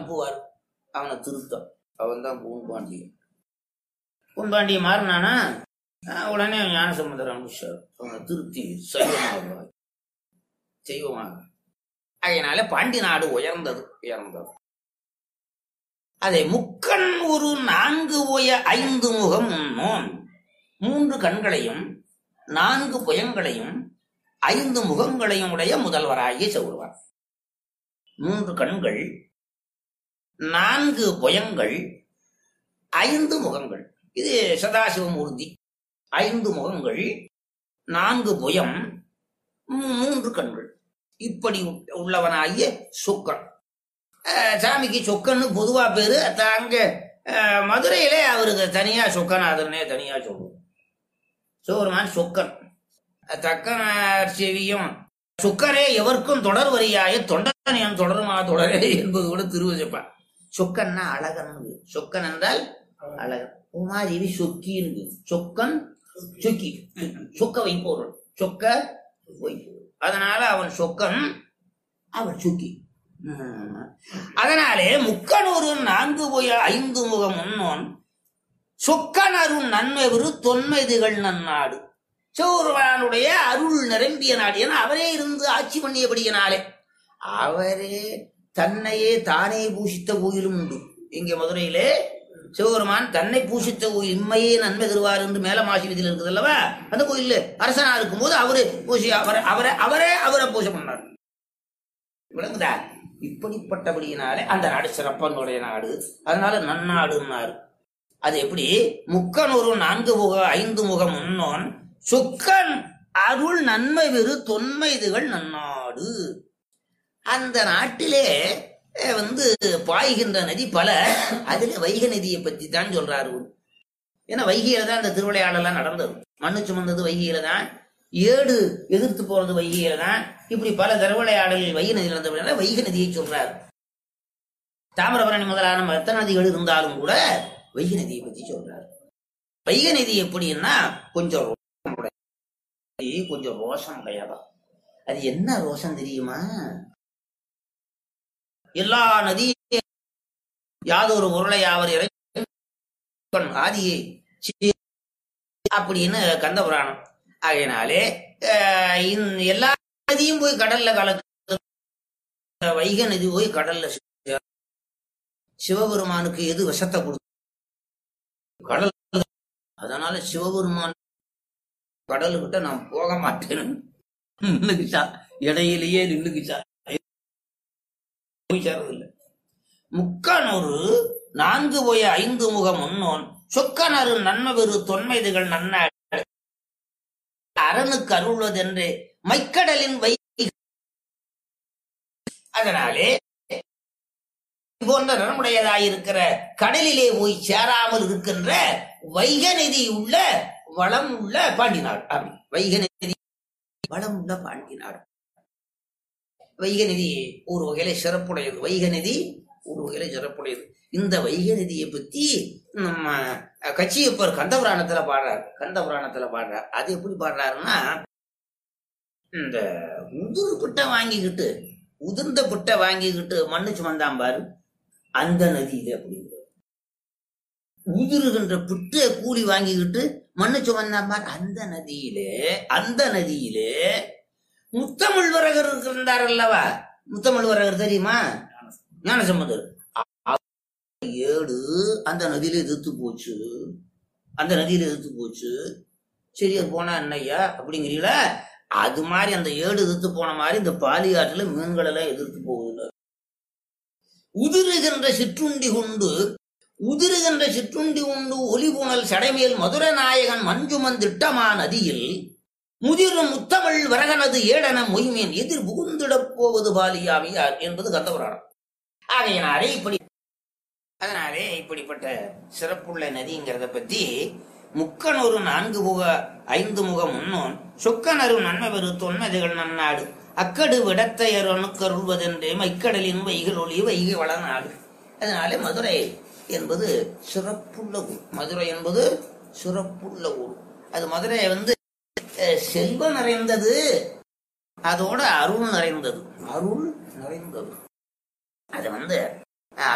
அனுப்புவார் அவனை திருத்தம் அவன் தான் பூன்பாண்டியன் பூன்பாண்டியன் மாறினானா ஆஹ் உடனே ஞானசம்பந்தர் அனுப்பிச்சார் அவனை திருத்தி சைவமாக செய்வமாக அதனால பாண்டி நாடு உயர்ந்தது உயர்ந்தது அதை முக்கண் ஒரு நான்கு உய ஐந்து முகம் உண்ணோன் மூன்று கண்களையும் நான்கு புயங்களையும் ஐந்து முகங்களையும் உடைய முதல்வராகிய சௌரவார் மூன்று கண்கள் நான்கு புயங்கள் ஐந்து முகங்கள் இது சதாசிவமூர்த்தி ஐந்து முகங்கள் நான்கு புயம் மூ- மூன்று கண்கள் இப்படி உ- உள்ளவனாகிய சொக்கன் அஹ் சாமிக்கு சொக்கன்னு பொதுவா பேரு தாங்க அஹ், மதுரையிலே அவருக்கு தனியா சொக்கநாதர்னே தனியா சொல்லுவோம் சோருமான் சொக்கன் தக்கனார் செவியும் சொக்கரே எவர்க்கும் தொடர் வரியாய தொண்டன் என் தொடருமா தொடரே என்பது கூட திருவஜப்பா சொக்கன்னா அழகன் சொக்கன் என்றால் அழகன் உமாதேவி சொக்கின்னு சொக்கன் சொக்கி சொக்க வைப்போர்கள் சொக்க வைப்போர் அதனால அவன் சொக்கன் அவன் சொக்கி உம். அதனாலே முக்கனூரு நான்கு போய ஐந்து முகம் முன்னோன் சொக்கனருள் நன்மை விரு தொன்மைதுகள் நன்னாடு சௌரவனுடைய அருள் நிரம்பிய நாடு ஏன்னா அவரே இருந்து ஆட்சி பண்ணியபடியினாலே அவரே தன்னையே தானே பூஷித்த கோயிலும் உண்டு இங்க மதுரையிலே சிவபெருமான் தன்னை பூஷித்த கோயில் இம்மையே நன்மை தருவார் என்று மேலமாசி விதியில் இருக்குது அல்லவா அந்த கோயில்ல அரசனா இருக்கும்போது அவரு பூசி அவரை அவரை அவரே அவரை பூஜை பண்ணார் விளங்குதா இப்படிப்பட்டபடியினாலே அந்த நாடு சிறப்பனுடைய நாடு அதனால நன்னாடுன்னாரு அது எப்படி முக்கன் ஒரு நான்கு முக ஐந்து முகம் முன்னோன் சுக்கன் அருள் நன்மை வெறு தொன்மை இதுகள் நன்னாடு அந்த நாட்டிலே அஹ், வந்து பாய்கின்ற நதி பல அதுல வைகை நதியை பத்தி தான் சொல்றாரு இவரு. ஏன்னா வைகையில தான் இந்த திருவிளையாடலாம் நடந்தது மண்ணு சுமந்தது வைகையில தான் ஏடு எதிர்த்து போறது வைகையில தான் இப்படி பல திருவிளையாடல்கள் வைகை நதியில் நடந்தபடினால வைகை நதியை சொல்றாரு தாமிரபரணி முதலான மற்ற நதிகள் இருந்தாலும் கூட வைகை நதியை பத்தி சொல்றாரு வைகை நதி எப்படின்னா கொஞ்சம் ரோசம் உடைய- கொஞ்சம் ரோஷம் உடையதா அது என்ன ரோஷம் தெரியுமா எல்லா நதியும் யாதொரு பொருளை யாவர் இறை ஆதியை சி- அப்படின்னு கந்த புராணம் ஆகையினாலே அஹ், இந்த எல்லா நதியும் போய் கடல்ல கலக்கு வைகை நதி போய் கடல்ல சேரும். சிவபெருமானுக்கு எது விஷத்தை கொடுக்கும் கடல் அதனால சிவபெருமான் கடலுக்கிட்ட நான் போக மாட்டேன்னு நின்னுக்குச்சா இடையிலேயே நின்னுக்குச்சா போய் சேர்றதில்லை முக்கனொரு நான்கு போய ஐந்து முகம் முன்னோன் சொக்கனரு நன்மை பெரு தொன்மைதுகள் நன்னாடு அரணுக்கு அருள்வதென்று மைக்கடலின் வை அதனாலே போன்ற நலமுடையதாயிருக்கிற கடலிலே போய் சேராமல் இருக்கின்ற வைக நதி உள்ள வளம் உள்ள பாண்டி நாடு அப்படி வைக நதி வளம் உள்ள பாண்டி நாடு வைக நதி ஒரு வகையில சிறப்புடையது வைக நதி ஒரு வகையில சிறப்புடையது இந்த வைக நதியை பத்தி நம்ம கச்சியப்பர் கந்த புராணத்துல பாடுறார் கந்த புராணத்துல பாடுறார் அது எப்படி பாடுறாருன்னா இந்த உதிரு பிட்டை வாங்கிக்கிட்டு உதிர்ந்த பிட்டை வாங்கிக்கிட்டு மண்ணு சுமந்தான் பாரு அந்த நதியில அப்படிங்கிறது உதிருகின்ற பிட்டை கூலி வாங்கிக்கிட்டு மண்ணு சுமந்தான் பாரு அந்த நதியிலே அந்த நதியிலே முத்தமிழ்வரகர் இருந்தார் அல்லவா முத்தமிழ்வரகர் தெரியுமா ஞானசம்பந்தர் அ- ஏடு அந்த நதியில எதிர்த்து போச்சு அந்த நதியில எதிர்த்து போச்சு சரி அது போனா என்னய்யா அப்படிங்கிறீங்களா அது மாதிரி அந்த ஏடு எதிர்த்து போன மாதிரி இந்த பாலியாற்றுல மீன்கள் எல்லாம் எதிர்த்து போகுதுல உதிருகின்ற சிற்றுண்டி கொண்டு உதிருகின்ற சிற்றுண்டி உண்டு ஒலிபுணல் சடைமேல் மதுர நாயகன் மஞ்சுமன் திட்டமா நதியில் முதிரும் முத்தமிழ் வரகனது ஏடன மொய்மேன் எதிர் புகுந்திடப் போவது பாலியாமியார் என்பது கந்தபுராணம் ஆகையினாலே இப்படி அதனாலே இப்படிப்பட்ட சிறப்புள்ள நதிங்கிறத பத்தி முக்கனொரு நான்கு முக ஐந்து முக முன்னோன் சொக்கனரு நன்மை பெரு தொன்மதிகள் நன்னாடு அக்கடு விடத்தையர் அணுக்கருள்வதென்றே மைக்கடலின் வைகள் ஒளி வைகை வளநாடு அதனாலே மதுரை என்பது சிறப்புள்ள ஊர் மதுரை என்பது சிறப்புள்ள ஊர் அது மதுரை வந்து அஹ், செல்வம் நிறைந்தது அதோட அருள் நிறைந்தது அருள் நிறைந்தது அது வந்து